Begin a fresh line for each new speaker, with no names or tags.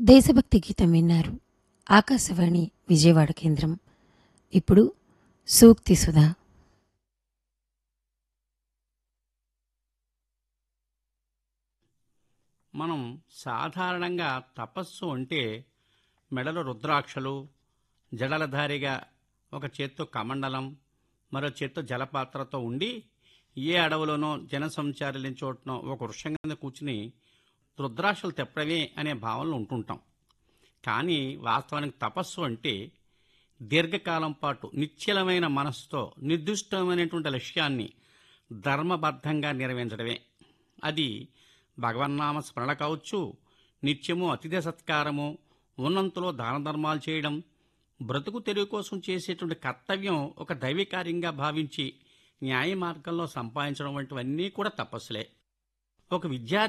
దేశభక్తి గీతం విన్నారు ఆకాశవాణి విజయవాడ కేంద్రం ఇప్పుడు సూక్తి సుధా
మనం సాధారణంగా తపస్సు అంటే మెడలో రుద్రాక్షలు జడలధారిగా ఒక చేత్తో కమండలం మరో చేత్తో జలపాత్రతో ఉండి ఏ అడవులోనో జనసంచారి లేని చోటనో ఒక వృక్షం కింద కూర్చుని రుద్రాక్షలు తెప్పడమే అనే భావనలో ఉంటుంటాం కానీ వాస్తవానికి తపస్సు అంటే దీర్ఘకాలం పాటు నిశ్చలమైన మనస్సుతో నిర్దిష్టమైనటువంటి లక్ష్యాన్ని ధర్మబద్ధంగా నెరవేర్చడమే అది భగవన్నామ స్మరణ కావచ్చు నిత్యము అతిథి సత్కారము ఉన్నంతలో దాన ధర్మాలు చేయడం బ్రతుకు తెరువు కోసం చేసేటువంటి కర్తవ్యం ఒక దైవ కార్యంగా భావించి న్యాయ మార్గంలో సంపాదించడం వంటివన్నీ కూడా తపస్సులే ఒక విద్యార్థి